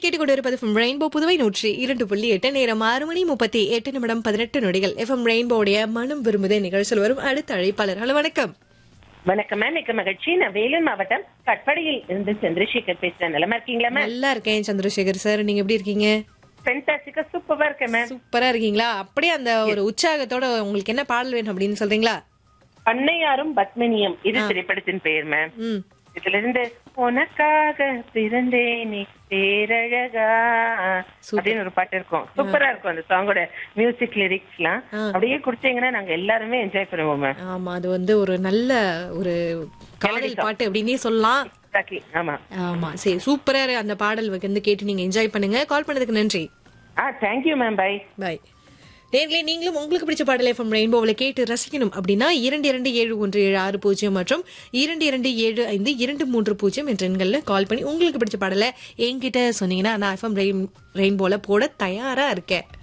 கேட்டுக்கொண்டிருப்பது FM rainbow Puduvai நூற்றி இரண்டு புள்ளி எட்டு நேரம் ஆறு மணி முப்பத்தி எட்டு நிமிடம் பதினெட்டு நொடிகள் எஃப்எம் ரெயின்போடைய மனம் விரும்புதே நிகழ்ச்சியில் வரும் அடுத்த அழைப்பாளர் ஹலோ வணக்கம் வணக்கம் மேம் மிக்க மகிழ்ச்சி நான் வேலூர் மாவட்டம் கட்படியில் இருந்து சந்திரசேகர் பேசுறேன் நிலமா இருக்கீங்களா மேம் நல்லா இருக்கேன் சந்திரசேகர் சார் நீங்க எப்படி இருக்கீங்க ஃபென்டாஸ்டிக்கா சூப்பரா இருக்கேன் மேம் சூப்பரா இருக்கீங்களா அப்படியே அந்த ஒரு உற்சாகத்தோட உங்களுக்கு என்ன பாடல் வேணும் அப்படின்னு சொல்றீங்களா பண்ணையாரும் பத்மினியம் இது திரைப்படத்தின் பெயர் மேம் ம் இதுல இருந்து உனக்காக பிறந்தேனே பேரழகா அப்படின்னு ஒரு பாட்டு இருக்கும் சூப்பரா இருக்கும் அந்த சாங்கோட மியூசிக் லிரிக்ஸ்லாம் அப்படியே குடிச்சீங்கன்னா நாங்க எல்லாருமே என்ஜாய் பண்ணுவோம் மேம் ஆமா அது வந்து ஒரு நல்ல ஒரு காதல் பாட்டு அப்படின்னே சொல்லலாம் Exactly. ஆமா ஆமா சரி சூப்பரா இரு- அந்த பாடல் வந்து கேட்டு நீங்க என்ஜாய் பண்ணுங்க கால் பண்ணதுக்கு நன்றி ஆ தேங்க்யூ மேம் பை பாய் நேர்களே நீங்களும் உங்களுக்கு பிடிச்ச பாடலை எஃப்எம் ரெயின்போவில் கேட்டு ரசிக்கணும் அப்படின்னா இரண்டு இரண்டு ஏழு ஒன்று ஏழு ஆறு பூஜ்ஜியம் மற்றும் இரண்டு இரண்டு ஏழு ஐந்து இரண்டு மூன்று பூஜ்ஜியம் என்ற எண்களில் கால் பண்ணி உங்களுக்கு பிடிச்ச பாடலை என்கிட்ட சொன்னீங்கன்னா நான் எஃப்எம் ரெயின் ரெயின்போல போட தயாரா இருக்கேன்